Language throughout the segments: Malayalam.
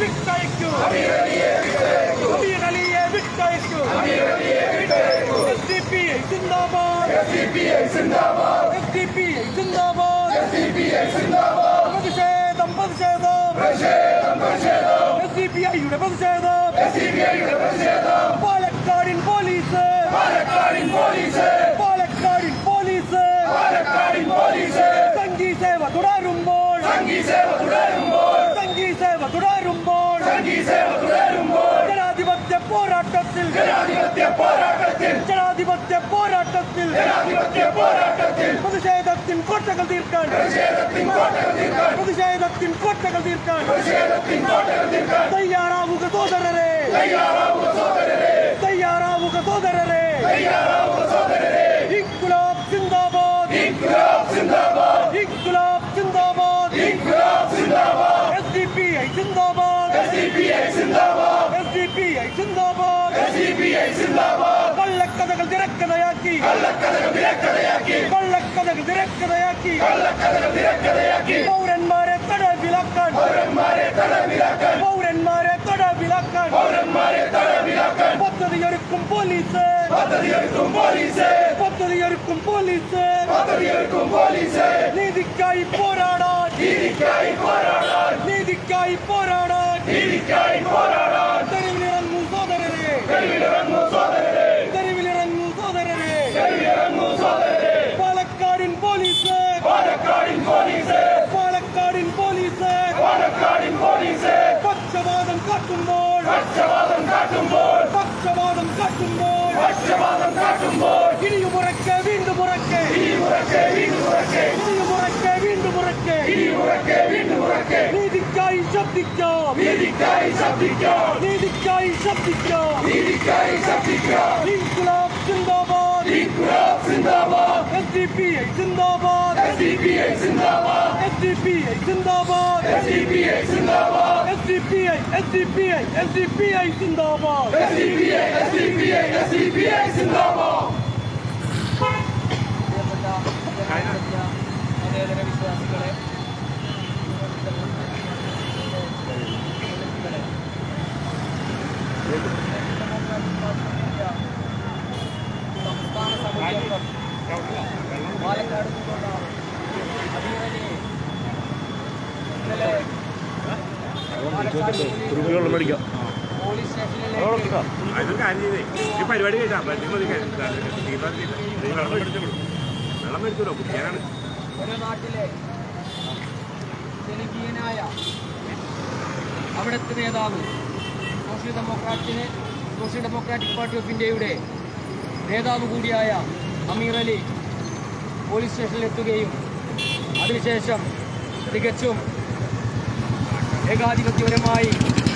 വിട്ടയക്കൂ അമീർ അലിയെ വിട്ടയക്കൂ എസ് ഡി പി ഐ സിന്ദാബാദ് എസ് ഡി പി ഐ സിന്ദാബാദ് പ്രതിഷേധം പ്രതിഷേധം എസ് ഡി പി ഐയുടെ പ്രതിഷേധം പാലക്കാടിൻ പോലീസ് പാലക്കാടിൻ പോലീസ് പാലക്കാടിൻ പോലീസ് പാലക്കാടിൻ പോലീസ് സംഘീ സേവ തുടരുമ്പോൾ സംഘീ സേവ തുടരുമ്പോൾ സംഘീ സേവ തുടരുമ്പോൾ സംഘീ സേവ തുടരുമ്പോൾ ജനാധിപത്യ പോരാട്ടത്തിൽ ജനാധിപത്യ പോരാട്ടത്തിൽ ജനാധിപത്യ പോരാട്ടത്തിൽ ജനാധിപത്യ പോരാട്ടത്തിൽ പ്രതിഷേധത്തിൻ കോട്ടകൾ തീർക്കാൻ പ്രതിഷേധത്തിൻ കോട്ടകൾ തീർക്കാൻ പ്രതിഷേധത്തിൻ കോട്ടകൾ തീർക്കാൻ പ്രതിഷേധത്തിൻ കോട്ടകൾ തീർക്കാൻ തയ്യാറാവുക സോദരരെ തയ്യാറാവുക സോദരരെ തയ്യാറാവുക സോദരരെ തയ്യാറാവുക സോദരരെ ഇൻകുലാബ് സിന്ദാബാദ് ഇൻകുലാബ് സിന്ദാബാദ് ഇൻകുലാബ് സിന്ദാബാദ് ഇൻകുലാബ് സിന്ദാബാദ് എസ്ഡിപിഐ സിന്ദാബാദ് എസ്ഡിപിഐ സിന്ദാബാദ് എസ്ഡിപിഐ സിന്ദാബാദ് എസ്ഡിപിഐ സിന്ദാബാദ് കള്ളക്കഥകൾ തിരക്കഥയാക്കി കള്ളക്കഥകൾ തിരക്കഥയാക്കി കള്ളക്കഥകൾ തിരക്കഥയാക്കി കള്ളക്കഥകൾ തിരക്കഥയാക്കി പൗരന്മാരെ തടവിലാക്കാൻ പൗരന്മാരെ തടവിലാക്കാൻ പൗരന്മാരെ തടവിലാക്കാൻ പൗരന്മാരെ തടവിലാക്കാൻ പദ്ധതിയൊരുക്കും പോലീസ് പദ്ധതിയൊരുക്കും പോലീസ് പദ്ധതിയൊരുക്കും പോലീസ് പദ്ധതിയൊരുക്കും പോലീസ് നീതിക്കായി പോരാടാൻ നീതിക്കായി പോരാടാൻ നീതിക്കായി പോരാടാൻ നീതിക്കായി പോരാടാൻ തെരുവിലിറങ്ങൂ സോദരരെ തെരുവിലിറങ്ങൂ സോദരരെ തെരുവിലിറങ്ങൂ സോദരരെ തെരുവിലിറങ്ങൂ സോദരരെ പാലക്കാടിൻ പോലീസ് പാലക്കാടിൻ പോലീസ് പാലക്കാടിൻ പോലീസ് പാലക്കാടിൻ പോലീസ് പക്ഷപാതം കാട്ടുമ്പോൾ പക്ഷപാതം കാട്ടുമ്പോൾ പക്ഷപാതം കാട്ടുമ്പോൾ പക്ഷപാതം കാട്ടുമ്പോൾ ഇനിയുമുറക്കെ വീണ്ടും ഉറക്കെ ഇനിയുമുറക്കെ വീണ്ടും ഉറക്കെ ഇനിയുമുറക്കെ വീണ്ടും ഉറക്കെ ഇനിയുമുറക്കെ വീണ്ടും ഉറക്കെ നീതിക്കായി ശബ്ദിക്കാം നീതിക്കായി ശബ്ദിക്കാം നീതിക്കായി ശബ്ദിക്കാം നീതിക്കായി ശബ്ദിക്കാം ഇൻകുലാബ് സിന്ദാബാദ് ഇൻകുലാബ് സിന്ദാബാദ് എസ്ഡിപിഐ സിന്ദാബാദ് എസ്ഡിപിഐ സിന്ദാബാദ് എസ്ഡിപിഐ സിന്ദാബാദ് എസ്ഡിപിഐ സിന്ദാബാദ് എസ്ഡിപിഐ എസ്ഡിപിഐ എസ്ഡിപിഐ സിന്ദാബാദ് എസ്ഡിപിഐ എസ്ഡിപിഐ എസ്ഡിപിഐ സിന്ദാബാദ് മതേതര വിശ്വാസികളെ സംസ്ഥാന സമിതി അംഗം പാലക്കാട് നിന്നുള്ള അമീറലി ഇന്നലെ പാലക്കാട് പോലീസ് പോലീസ് സ്റ്റേഷനിലേക്ക് അത് കാര്യം ചെയ്തേ ഈ പരിപാടി കഴിച്ചാ പറ്റി മതി വെള്ളം മേടിച്ചോളൂ വെള്ളം മേടിച്ചോളൂ കുടിക്കാനാണ് ഒരു നാട്ടിലെ ജനകീയനായ അവിടുത്തെ നേതാവ് സോഷ്യൽ ഡെമോക്രാറ്റിന് സോഷ്യൽ ഡെമോക്രാറ്റിക് പാർട്ടി ഓഫ് ഇന്ത്യയുടെ നേതാവ് കൂടിയായ അമീർ അലി പോലീസ് സ്റ്റേഷനിലെത്തുകയും അതിനുശേഷം തികച്ചും ഏകാധിപത്യപരമായി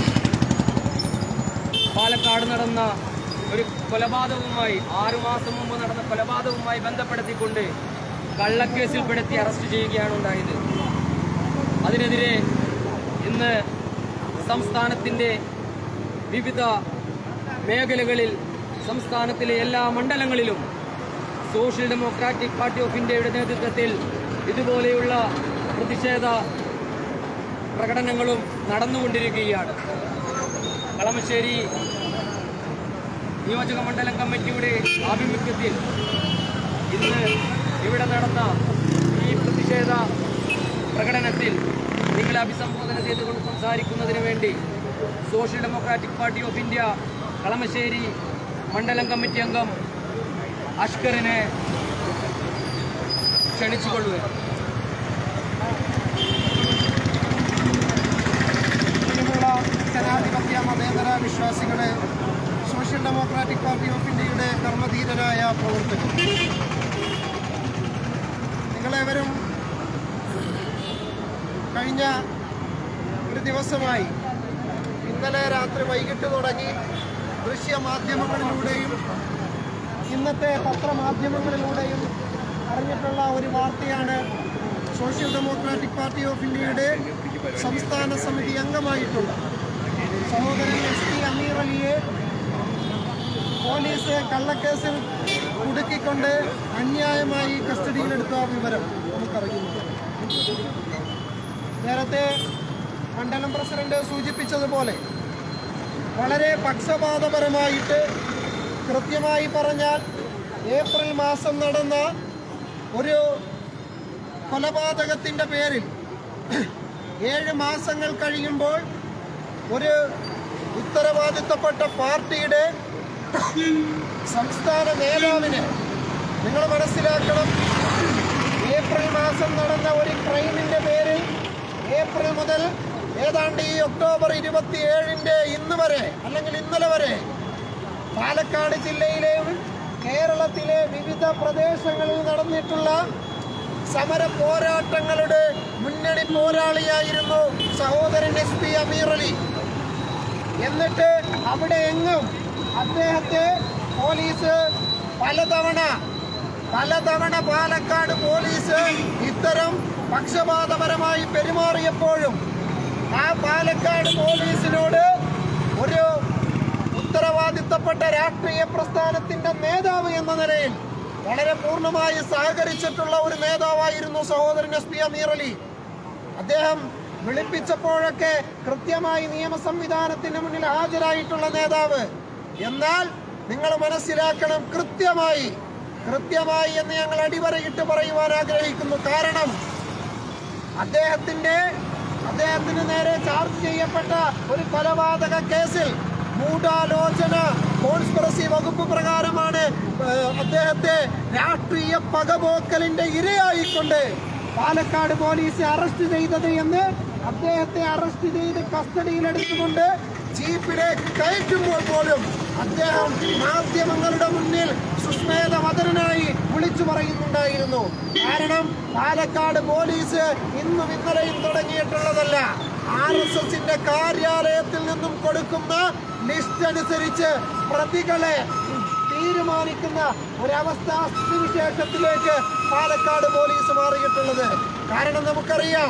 പാലക്കാട് നടന്ന ഒരു കൊലപാതകവുമായി ആറുമാസം മുമ്പ് നടന്ന കൊലപാതകവുമായി ബന്ധപ്പെടുത്തിക്കൊണ്ട് കള്ളക്കേസിൽപ്പെടുത്തി അറസ്റ്റ് ചെയ്യുകയാണ് ഉണ്ടായത് അതിനെതിരെ ഇന്ന് സംസ്ഥാനത്തിൻ്റെ വിവിധ മേഖലകളിൽ സംസ്ഥാനത്തിലെ എല്ലാ മണ്ഡലങ്ങളിലും സോഷ്യൽ ഡെമോക്രാറ്റിക് പാർട്ടി ഓഫ് ഇന്ത്യയുടെ നേതൃത്വത്തിൽ ഇതുപോലെയുള്ള പ്രതിഷേധ പ്രകടനങ്ങളും നടന്നുകൊണ്ടിരിക്കുകയാണ് കളമശ്ശേരി നിയോജക മണ്ഡലം കമ്മിറ്റിയുടെ ആഭിമുഖ്യത്തിൽ ഇന്ന് ഇവിടെ നടന്ന ഈ പ്രതിഷേധ പ്രകടനത്തിൽ നിങ്ങളെ അഭിസംബോധന ചെയ്തുകൊണ്ട് സംസാരിക്കുന്നതിന് വേണ്ടി social democratic party of India Kalamassery മണ്ഡലം കമ്മിറ്റി അംഗം അഷ്കറിനെ ക്ഷണിച്ചുകൊള്ളുക പ്രിയമുള്ള ജനാധിപത്യ മതേതര വിശ്വാസികളെ സോഷ്യൽ ഡെമോക്രാറ്റിക് പാർട്ടി ഓഫ് ഇന്ത്യയുടെ കർമ്മധീരരായ പ്രവർത്തകർ നിങ്ങളേവരും കഴിഞ്ഞ ഒരു ദിവസമായി ഇന്നലെ രാത്രി വൈകിട്ട് തുടങ്ങി ദൃശ്യമാധ്യമങ്ങളിലൂടെയും ഇന്നത്തെ പത്രമാധ്യമങ്ങളിലൂടെയും അറിഞ്ഞിട്ടുള്ള ഒരു വാർത്തയാണ് സോഷ്യൽ ഡെമോക്രാറ്റിക് പാർട്ടി ഓഫ് ഇന്ത്യയുടെ സംസ്ഥാന സമിതി അംഗമായിട്ടുള്ള സഹോദരൻ എസ് ടി അമീർ അലിയെ പോലീസ് കള്ളക്കേസിൽ കുടുക്കിക്കൊണ്ട് അന്യായമായി കസ്റ്റഡിയിലെടുത്ത വിവരം നമുക്കറിയുന്നു നേരത്തെ മണ്ഡലം പ്രസിഡന്റ് സൂചിപ്പിച്ചതുപോലെ വളരെ പക്ഷപാതപരമായിട്ട് കൃത്യമായി പറഞ്ഞാൽ ഏപ്രിൽ മാസം നടന്ന ഒരു കൊലപാതകത്തിൻ്റെ പേരിൽ ഏഴ് മാസങ്ങൾ കഴിയുമ്പോൾ ഒരു ഉത്തരവാദിത്തപ്പെട്ട പാർട്ടിയുടെ സംസ്ഥാന നേതാവിന് നിങ്ങൾ മനസ്സിലാക്കണം ഏപ്രിൽ മാസം നടന്ന ഒരു ക്രൈമിന്റെ പേരിൽ ഏപ്രിൽ മുതൽ ഏതാണ്ട് ഈ ഒക്ടോബർ ഇരുപത്തിയേഴിന്റെ ഇന്ന് വരെ അല്ലെങ്കിൽ ഇന്നലെ വരെ പാലക്കാട് ജില്ലയിലെയും കേരളത്തിലെ വിവിധ പ്രദേശങ്ങളിൽ നടന്നിട്ടുള്ള സമര പോരാട്ടങ്ങളുടെ മുന്നണി പോരാളിയായിരുന്നു സഹോദരൻ എസ് പി അമീർ അലി എന്നിട്ട് അവിടെ എങ്ങും അദ്ദേഹത്തെ പോലീസ് പലതവണ പലതവണ പാലക്കാട് പോലീസ് ഇത്തരം പക്ഷപാതപരമായി പെരുമാറിയപ്പോഴും ആ പാലക്കാട് പോലീസിനോട് ഒരു ഉത്തരവാദിത്തപ്പെട്ട രാഷ്ട്രീയ പ്രസ്ഥാനത്തിന്റെ നേതാവ് എന്ന നിലയിൽ വളരെ പൂർണ്ണമായി സഹകരിച്ചിട്ടുള്ള ഒരു നേതാവായിരുന്നു സഹോദരൻ എസ് പി അമീർ അലി അദ്ദേഹം വിളിപ്പിച്ചപ്പോഴൊക്കെ കൃത്യമായി നിയമ സംവിധാനത്തിന് മുന്നിൽ ഹാജരായിട്ടുള്ള നേതാവ് എന്നാൽ നിങ്ങൾ മനസ്സിലാക്കണം കൃത്യമായി കൃത്യമായി എന്ന് ഞങ്ങൾ അടിവരയിട്ട് പറയുവാൻ ആഗ്രഹിക്കുന്നു കാരണം അദ്ദേഹത്തിന്റെ അദ്ദേഹത്തിന് നേരെ ചാർജ് ചെയ്യപ്പെട്ട ഒരു കൊലപാതക കേസിൽ ഗൂഢാലോചന കോൺസ്പിറസി വകുപ്പ് പ്രകാരമാണ് ഏഹ്, അദ്ദേഹത്തെ രാഷ്ട്രീയ പകപോക്കലിന്റെ ഇരയായിക്കൊണ്ട് പാലക്കാട് പോലീസ് അറസ്റ്റ് ചെയ്തത് എന്ന് അദ്ദേഹത്തെ അറസ്റ്റ് ചെയ്ത് കസ്റ്റഡിയിലെടുത്തുകൊണ്ട് ജീപ്പിലേക്ക് കയറ്റുമ്പോൾ പോലും അദ്ദേഹം മാധ്യമങ്ങളുടെ മുന്നിൽ സുസ്മേധവദനായി വിളിച്ചു പറയുന്നുണ്ടായിരുന്നു കാരണം പാലക്കാട് പോലീസ് ഇന്നും ഇന്നലെയും തുടങ്ങിയിട്ടുള്ളതല്ല ആർ എസ് എസിന്റെ കാര്യാലയത്തിൽ നിന്നും കൊടുക്കുന്ന ലിസ്റ്റ് അനുസരിച്ച് പ്രതികളെ തീരുമാനിക്കുന്ന ഒരവസ്ഥ സ്ഥിതിവിശേഷത്തിലേക്ക് പാലക്കാട് പോലീസ് മാറിയിട്ടുള്ളത് കാരണം നമുക്കറിയാം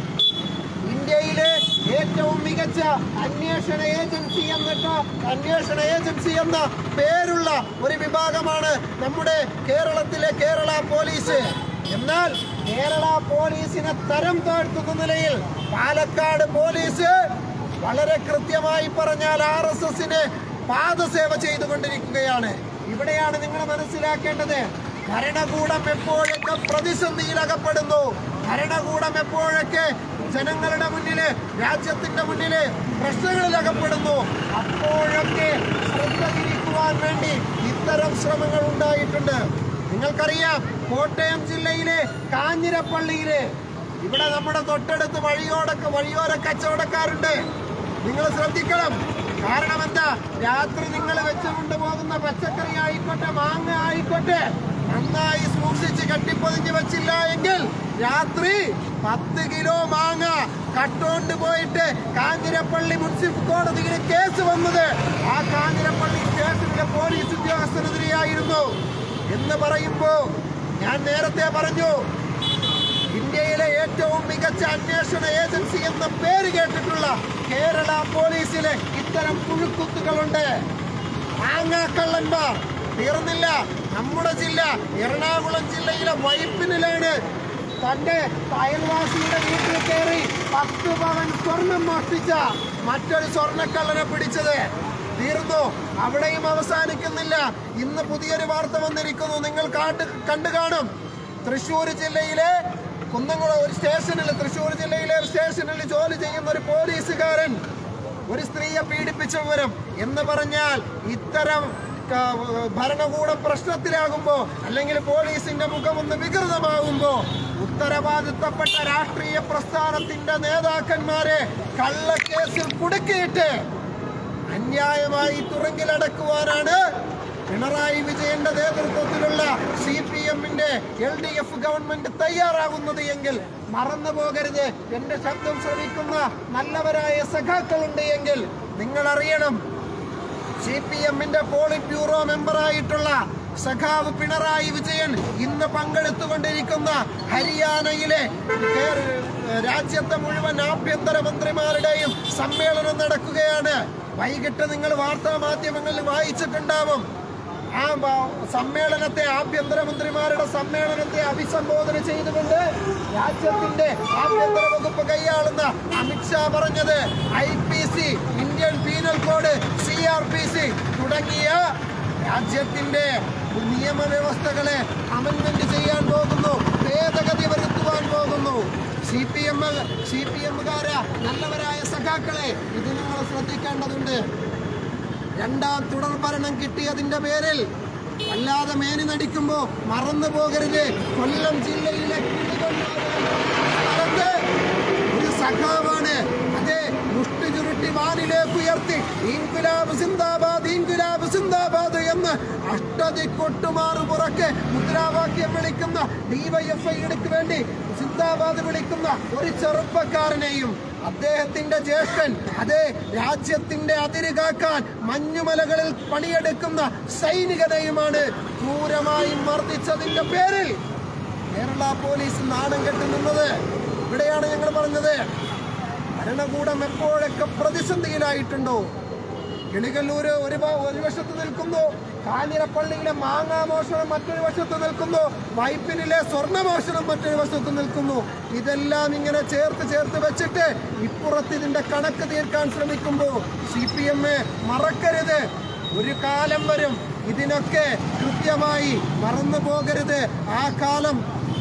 ഇന്ത്യയിലെ ഏറ്റവും മികച്ച അന്വേഷണ ഏജൻസി എന്നിട്ട് അന്വേഷണ ഏജൻസി എന്ന പേരുള്ള ഒരു വിഭാഗമാണ് നമ്മുടെ കേരളത്തിലെ കേരള പോലീസ് എന്നാൽ കേരള പോലീസിനെ തരം താഴ്ത്തുന്ന നിലയിൽ പാലക്കാട് പോലീസ് വളരെ കൃത്യമായി പറഞ്ഞാൽ ആർ എസ് എസിന് പാദസേവ ചെയ്തുകൊണ്ടിരിക്കുകയാണ് ഇവിടെയാണ് നിങ്ങൾ മനസ്സിലാക്കേണ്ടത് ഭരണകൂടം എപ്പോഴൊക്കെ പ്രതിസന്ധിയിൽ അകപ്പെടുന്നു ഭരണകൂടം എപ്പോഴൊക്കെ ജനങ്ങളുടെ മുന്നില് രാജ്യത്തിന്റെ മുന്നില് പ്രശ്നങ്ങളിൽ അകപ്പെടുന്നു അപ്പോഴൊക്കെ ശ്രദ്ധ തിരിക്കുവാൻ വേണ്ടി ഇത്തരം ശ്രമങ്ങൾ ഉണ്ടായിട്ടുണ്ട് നിങ്ങൾക്കറിയാം കോട്ടയം ജില്ലയിലെ കാഞ്ഞിരപ്പള്ളിയില് ഇവിടെ നമ്മുടെ തൊട്ടടുത്ത് വഴിയോടൊക്കെ വഴിയോര കച്ചവടക്കാരുണ്ട് നിങ്ങൾ ശ്രദ്ധിക്കണം കാരണം എന്താ രാത്രി നിങ്ങൾ വെച്ചുകൊണ്ട് പോകുന്ന പച്ചക്കറി ആയിക്കോട്ടെ മാങ്ങ ആയിക്കോട്ടെ നന്നായി സൂക്ഷിച്ച് കെട്ടിപ്പൊതിഞ്ഞ് വെച്ചില്ല എങ്കിൽ രാത്രി പത്ത് കിലോ മാങ്ങ കട്ടോണ്ട് പോയിട്ട് കാഞ്ഞിരപ്പള്ളി മുനിസിപ്പൽ കോടതിയിൽ കേസ് വന്നത് ആ കാഞ്ഞിരപ്പള്ളി സ്റ്റേഷനിലെ പോലീസ് ഉദ്യോഗസ്ഥനെതിരെയായിരുന്നു എന്ന് പറയുമ്പോ ഞാൻ നേരത്തെ പറഞ്ഞു ഇന്ത്യയിലെ ഏറ്റവും മികച്ച അന്വേഷണ ഏജൻസി എന്ന പേര് കേട്ടിട്ടുള്ള കേരള പോലീസിലെ ഇത്തരം പുഴുക്കുത്തുകളുണ്ട് മാങ്ങാക്കള്ളന്മാർ തീർന്നില്ല നമ്മുടെ ജില്ല എറണാകുളം ജില്ലയിലെ വൈപ്പിനിലാണ് തന്റെ അയൽവാസിയുടെ വീട്ടിൽ കയറി പത്ത് പവൻ സ്വർണം മോഷ്ടിച്ച മറ്റൊരു സ്വർണ്ണക്കള്ളനെ പിടിച്ചത് തീർന്നു അവിടെയും അവസാനിക്കുന്നില്ല ഇന്ന് പുതിയൊരു വാർത്ത വന്നിരിക്കുന്നു നിങ്ങൾ കാട്ട് കണ്ടു കാണും തൃശ്ശൂർ ജില്ലയിലെ കുന്നംകുളം ഒരു സ്റ്റേഷനിൽ തൃശ്ശൂർ ജില്ലയിലെ ഒരു സ്റ്റേഷനിൽ ജോലി ചെയ്യുന്ന ഒരു പോലീസുകാരൻ ഒരു സ്ത്രീയെ പീഡിപ്പിച്ച വിവരം എന്ന് പറഞ്ഞാൽ ഇത്തരം ക- ഭരണകൂടം പ്രശ്നത്തിലാകുമ്പോ അല്ലെങ്കിൽ പോലീസിന്റെ മുഖം ഒന്ന് വികൃതമാകുമ്പോ ഉത്തരവാദിത്തപ്പെട്ട രാഷ്ട്രീയ പ്രസ്ഥാനത്തിന്റെ നേതാക്കന്മാരെ കള്ളക്കേസിൽ കുടുക്കിയിട്ട് അന്യായമായി തുറങ്കിലടക്കുവാനാണ് പിണറായി വിജയന്റെ നേതൃത്വത്തിലുള്ള സി പി എമ്മിന്റെ എൽ ഡി എഫ് ഗവൺമെന്റ് തയ്യാറാകുന്നത് എങ്കിൽ മറന്നു പോകരുത് എന്റെ ശബ്ദം ശ്രവിക്കുന്ന നല്ലവരായ സഖാക്കളുണ്ട് എങ്കിൽ നിങ്ങൾ അറിയണം സി പി എമ്മിന്റെ പോളിറ്റ് ബ്യൂറോ മെമ്പറായിട്ടുള്ള സഖാവ് പിണറായി വിജയൻ ഇന്ന് പങ്കെടുത്തുകൊണ്ടിരിക്കുന്ന ഹരിയാനയിലെ കേര- രാജ്യത്തെ മുഴുവൻ ആഭ്യന്തര മന്ത്രിമാരുടെയും സമ്മേളനം നടക്കുകയാണ് വൈകിട്ട് നിങ്ങൾ വാർത്താ മാധ്യമങ്ങളിൽ വായിച്ചിട്ടുണ്ടാവും ആ ബ- സമ്മേളനത്തെ ആഭ്യന്തരമന്ത്രിമാരുടെ സമ്മേളനത്തെ അഭിസംബോധന ചെയ്തുകൊണ്ട് രാജ്യത്തിന്റെ ആഭ്യന്തര വകുപ്പ് കൈയാളുന്ന അമിത്ഷാ പറഞ്ഞത് I P C Indian penal code C R P C തുടങ്ങിയ രാജ്യത്തിന്റെ നിയമവ്യവസ്ഥകളെ അമെന്മെന്റ് ചെയ്യാൻ പോകുന്നു ഭേദഗതി വരുത്തുവാൻ പോകുന്നു C P M C P എമ്മുകാര നല്ലവരായ സഖാക്കളെ ഇത് നിങ്ങൾ ശ്രദ്ധിക്കേണ്ടതുണ്ട് രണ്ടാം തുടർ ഭരണം കിട്ടിയതിന്റെ പേരിൽ അല്ലാതെ മേനി നടിക്കുമ്പോ മറന്നു പോകരുത് കൊല്ലം ജില്ലയിലെ കിളികൊണ്ടാണ് സ്ഥലത്ത് ഒരു സഖാവാണ് അതെ മുഷ്ടി ചുരുട്ടി വാനിലേക്ക് ഉയർത്തി ഇൻകുലാബ് സിന്ദാബാദ് ഇൻകുലാബ് സിന്ദാബാദ് എന്ന് അഷ്ടതി കൊട്ടുമാറു പുറക്കെ മുദ്രാവാക്യം വിളിക്കുന്ന ഡിവൈഎഫ്ഐക്ക് വേണ്ടി സിന്ദാബാദ് വിളിക്കുന്ന ഒരു ചെറുപ്പക്കാരനെയും അദ്ദേഹത്തിന്റെ ജ്യേഷ്ഠൻ അതെ രാജ്യത്തിന്റെ അതിര് കാക്കാൻ മഞ്ഞുമലകളിൽ പണിയെടുക്കുന്ന സൈനികതയുമാണ് ക്രൂരമായി മർദ്ദിച്ചതിന്റെ പേരിൽ കേരള പോലീസ് നാണം കെട്ടി നിന്നത് ഇവിടെയാണ് ഞങ്ങൾ പറഞ്ഞത് ഭരണകൂടം എപ്പോഴൊക്കെ പ്രതിസന്ധിയിലായിട്ടുണ്ടോ കിളികല്ലൂര് ഒരു ഭാ- ഒരു വശത്ത് നിൽക്കുന്നു കാഞ്ഞിരപ്പള്ളിയിലെ മാങ്ങാമോഷണം മറ്റൊരു വശത്ത് നിൽക്കുന്നു വൈപ്പിനിലെ സ്വർണ്ണമോഷണം മറ്റൊരു വശത്ത് നിൽക്കുന്നു ഇതെല്ലാം ഇങ്ങനെ ചേർത്ത് ചേർത്ത് വെച്ചിട്ട് ഇപ്പുറത്ത് ഇതിന്റെ കണക്ക് തീർക്കാൻ ശ്രമിക്കുമ്പോൾ സി പി എം മറക്കരുത് ഒരു കാലം വരും ഇതിനൊക്കെ കൃത്യമായി മറന്നു പോകരുത് ആ കാലം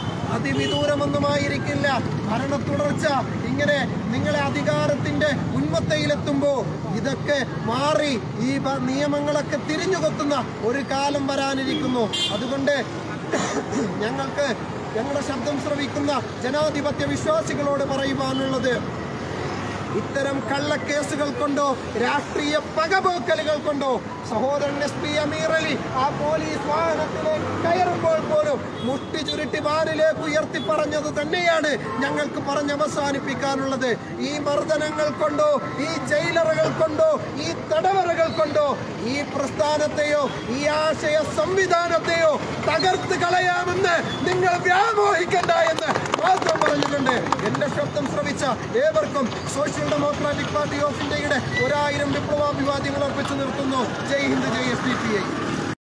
അതിവിദൂരമൊന്നുമായിരിക്കില്ല ഭരണ തുടർച്ച ഇങ്ങനെ നിങ്ങളെ അധികാരത്തിന്റെ ഉന്മത്തയിലെത്തുമ്പോ ഇതൊക്കെ മാറി ഈ ബ- നിയമങ്ങളൊക്കെ തിരിഞ്ഞുകൊത്തുന്ന ഒരു കാലം വരാനിരിക്കുന്നു അതുകൊണ്ട് ഞങ്ങൾക്ക് ഞങ്ങളുടെ ശബ്ദം ശ്രവിക്കുന്ന ജനാധിപത്യ വിശ്വാസികളോട് പറയുവാനുള്ളത് ഇത്തരം കള്ളക്കേസുകൾ കൊണ്ടോ രാഷ്ട്രീയ പകപോക്കലുകൾ കൊണ്ടോ സഹോദരൻ എസ് പി അമീർ അലി ആ പോലീസ് വാഹനത്തിലേക്ക് കയറുമ്പോൾ പോലും മുട്ടി ചുരുട്ടി വാനിലേക്ക് ഉയർത്തി പറഞ്ഞത് തന്നെയാണ് ഞങ്ങൾക്ക് പറഞ്ഞ് അവസാനിപ്പിക്കാനുള്ളത് ഈ മർദ്ദനങ്ങൾ കൊണ്ടോ ഈ ജയിലറുകൾ കൊണ്ടോ ഈ തടവറകൾ കൊണ്ടോ ഈ പ്രസ്ഥാനത്തെയോ ഈ ആശയ സംവിധാനത്തെയോ തകർത്ത് കളയാമെന്ന് നിങ്ങൾ വ്യാമോഹിക്കണ്ട എന്ന് മാത്രം പറഞ്ഞിട്ടുണ്ട് എന്റെ ശബ്ദം ശ്രവിച്ച ഏവർക്കും സോഷ്യൽ ഡെമോക്രാറ്റിക് പാർട്ടി ഓഫ് ഇന്ത്യയുടെ ഒരായിരം വിപ്ലവാഭിവാദ്യങ്ങൾ അർപ്പിച്ചു നിർത്തുന്നു ജയ് ഹിന്ദ് ജയ് എസ് ഡി പി ഐ